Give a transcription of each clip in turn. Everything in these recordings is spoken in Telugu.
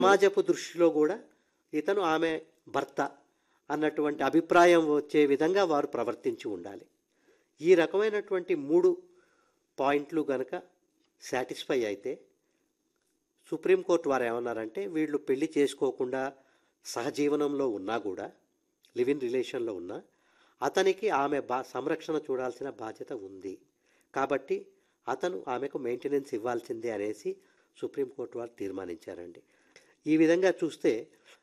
సమాజపు దృష్టిలో కూడా ఇతను ఆమె భర్త అన్నటువంటి అభిప్రాయం వచ్చే విధంగా వారు ప్రవర్తించి ఉండాలి ఈ రకమైనటువంటి మూడు పాయింట్లు గనక సాటిస్ఫై అయితే సుప్రీంకోర్టు వారు ఏమన్నారంటే వీళ్ళు పెళ్లి చేసుకోకుండా సహజీవనంలో ఉన్నా కూడా లివ్ ఇన్ రిలేషన్లో ఉన్నా అతనికి ఆమె బా సంరక్షణ చూడాల్సిన బాధ్యత ఉంది కాబట్టి అతను ఆమెకు మెయింటెనెన్స్ ఇవ్వాల్సిందే అనేసి సుప్రీంకోర్టు వారు తీర్మానించారండి ఈ విధంగా చూస్తే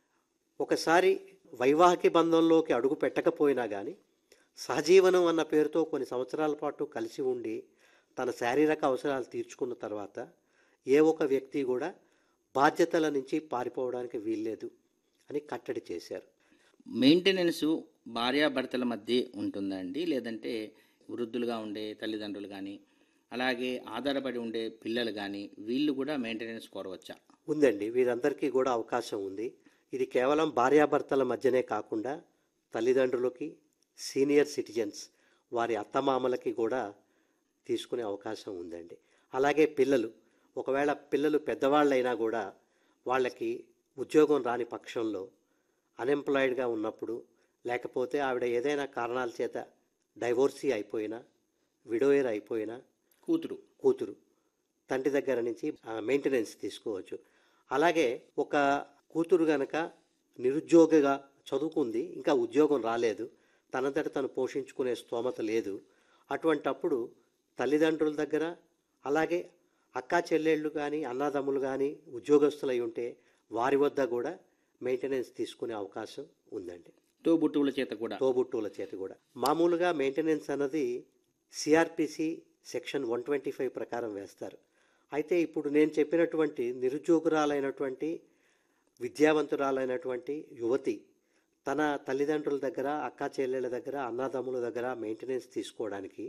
ఒకసారి వైవాహిక బంధంలోకి అడుగు పెట్టకపోయినా కానీ సహజీవనం అన్న పేరుతో కొన్ని సంవత్సరాల పాటు కలిసి ఉండి తన శారీరక అవసరాలు తీర్చుకున్న తర్వాత ఏ ఒక వ్యక్తి కూడా బాధ్యతల నుంచి పారిపోవడానికి వీల్లేదు అని కట్టడి చేశారు మెయింటెనెన్స్ భార్యాభర్తల మధ్య ఉంటుందండి లేదంటే వృద్ధులుగా ఉండే తల్లిదండ్రులు కానీ అలాగే ఆధారపడి ఉండే పిల్లలు కానీ వీళ్ళు కూడా మెయింటెనెన్స్ కోరవచ్చా ఉందండి వీరందరికీ కూడా అవకాశం ఉంది ఇది కేవలం భార్యాభర్తల మధ్యనే కాకుండా తల్లిదండ్రులకి సీనియర్ సిటిజన్స్ వారి అత్తమామలకి కూడా తీసుకునే అవకాశం ఉందండి అలాగే పిల్లలు ఒకవేళ పిల్లలు పెద్దవాళ్ళైనా కూడా వాళ్ళకి ఉద్యోగం రాని పక్షంలో అన్ఎంప్లాయిడ్గా ఉన్నప్పుడు లేకపోతే ఆవిడ ఏదైనా కారణాల చేత డైవోర్సీ అయిపోయినా విడోయర్ అయిపోయినా కూతురు కూతురు తండ్రి దగ్గర నుంచి మెయింటెనెన్స్ తీసుకోవచ్చు అలాగే ఒక కూతురు గనక నిరుద్యోగిగా చదువుకుంది ఇంకా ఉద్యోగం రాలేదు తనంతట తను పోషించుకునే స్తోమత లేదు అటువంటప్పుడు తల్లిదండ్రుల దగ్గర అలాగే అక్కా చెల్లెళ్ళు కానీ అన్నదమ్ములు కానీ ఉద్యోగస్తులై ఉంటే వారి వద్ద కూడా మెయింటెనెన్స్ తీసుకునే అవకాశం ఉందండి తోబుట్టువుల చేత కూడా తోబుట్టువుల చేతి కూడా మామూలుగా మెయింటెనెన్స్ అన్నది CrPC section one twenty five ప్రకారం వేస్తారు అయితే ఇప్పుడు నేను చెప్పినటువంటి నిరుద్యోగురాలైనటువంటి విద్యావంతురాలైనటువంటి యువతి తన తల్లిదండ్రుల దగ్గర అక్కా చెల్లెళ్ళ దగ్గర అన్నదమ్ముల దగ్గర మెయింటెనెన్స్ తీసుకోవడానికి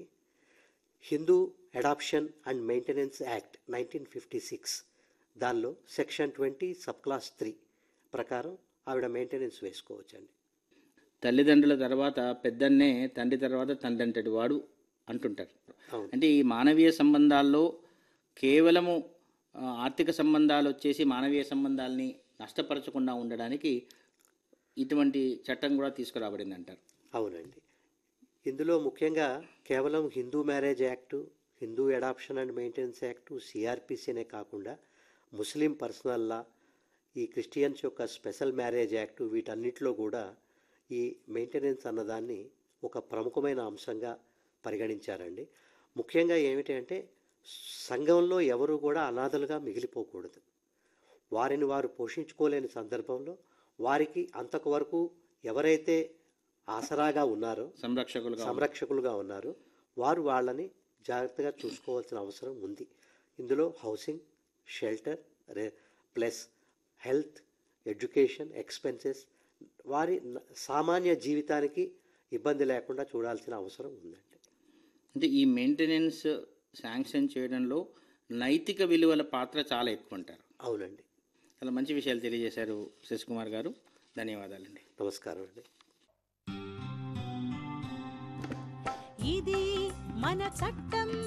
Hindu adoption and maintenance act nineteen fifty six దానిలో section twenty sub clause three ప్రకారం ఆవిడ మెయింటెనెన్స్ వేసుకోవచ్చండి తల్లిదండ్రుల తర్వాత పెద్దన్నే తండ్రి తర్వాత తండ్రి అంటటి వాడు అంటుంటారు అవును. అంటే ఈ మానవీయ సంబంధాల్లో కేవలము ఆ, ఆర్థిక సంబంధాలు వచ్చేసి మానవీయ సంబంధాలని నష్టపరచకుండా ఉండడానికి ఇటువంటి చట్టం కూడా తీసుకురాబడింది అంటారు అవునండి ఇందులో ముఖ్యంగా కేవలం Hindu marriage act Hindu adoption and maintenance act సిఆర్పిసినే కాకుండా ముస్లిం పర్సనల్ లా ఈ క్రిస్టియన్స్ యొక్క స్పెషల్ మ్యారేజ్ యాక్టు వీటన్నిటిలో కూడా ఈ మెయింటెనెన్స్ అన్నదాన్ని ఒక ప్రముఖమైన అంశంగా పరిగణించారండి ముఖ్యంగా ఏమిటి అంటే సంఘంలో ఎవరు కూడా అనాథలుగా మిగిలిపోకూడదు వారిని వారు పోషించుకోలేని సందర్భంలో వారికి అంతకు ఎవరైతే ఆసరాగా ఉన్నారో సంరక్షకులుగా సంరక్షకులుగా ఉన్నారు వారు వాళ్ళని జాగ్రత్తగా చూసుకోవాల్సిన అవసరం ఉంది ఇందులో హౌసింగ్ షెల్టర్ రే ప్లస్ హెల్త్ ఎడ్యుకేషన్ ఎక్స్పెన్సెస్ వారి న- సామాన్య జీవితానికి ఇబ్బంది లేకుండా చూడాల్సిన అవసరం ఉందండి అంటే ఈ మెయింటెనెన్స్ శాంక్షన్ చేయడంలో నైతిక విలువల పాత్ర చాలా ఎక్కువ అంటారు అవునండి చాలా మంచి విషయాలు తెలియజేశారు శశికుమార్ గారు ధన్యవాదాలండి నమస్కారం అండి ఇది మన చట్టం